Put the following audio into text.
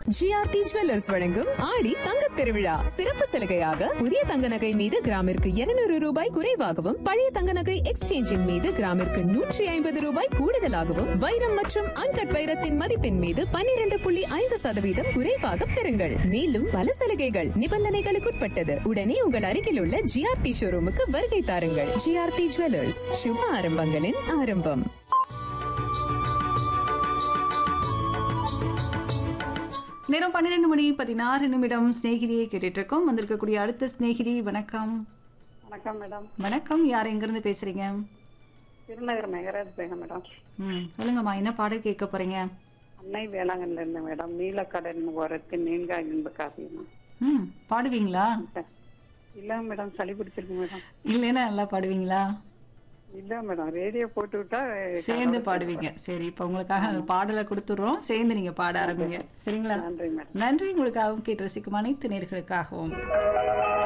GRT jewellers வழங்கும் ஆடி தங்க திருவிழா சிறப்பு சலுகையாக புதிய தங்க நகை மீது கிராமிற்கு 200 ரூபாய் குறைவாகவும் பழைய தங்க நகை எக்ஸ்சேஞ்சின் மீது கிராமிற்கு நூற்றி ஐம்பது ரூபாய் கூடுதலாகவும் வைரம் மற்றும் அன்கட் வைரத்தின் மதிப்பின் மீது 12.5% புள்ளி ஐந்து சதவீதம் குறைவாக பெறுங்கள் மேலும் பல சலுகைகள் நிபந்தனைகளுக்குட்பட்டது உடனே உங்கள் அருகில் உள்ள ஜிஆர்டி ஷோரூமுக்கு வருகை தாருங்கள் ஜிஆர்டி ஜுவல்லர்ஸ் சுப ஆரம்பங்களின் ஆரம்பம் நேரம் பன்னிரெண்டு மணி பதினாறு நிமிடம் சிநேகிதியை கேட்டுட்டு இருக்கோம் வந்திருக்கக்கூடிய அடுத்த சிநேகிதி வணக்கம் வணக்கம் மேடம் வணக்கம் யார் எங்கிருந்து பேசுறீங்க திருநகர் மெகராஜ் பேங்க மேடம் ம் சொல்லுங்கம்மா என்ன பாடல் கேட்க போறீங்க அன்னை வேளாங்கண்ணில இருந்து மேடம் நீலக்கடன் ஓரத்தில் நீங்கா இன்ப காவியம் ம் பாடுவீங்களா இல்ல மேடம் சளி பிடிச்சிருக்கு மேடம் இல்லைன்னா நல்லா பாடுவீங்களா இல்ல மேடம் ரேடியோ போட்டு விட்டா சேர்ந்து பாடுவீங்க சரி இப்போ உங்களுக்காக அந்த பாடலை கொடுத்துட்றோம் சேர்ந்து நீங்க பாட ஆரம்பிங்க சரிங்களா நன்றி மேடம் நன்றி உங்களுக்காகவும் கேட்டு ரசிக்கும் அனைத்து நேர்களுக்காகவும்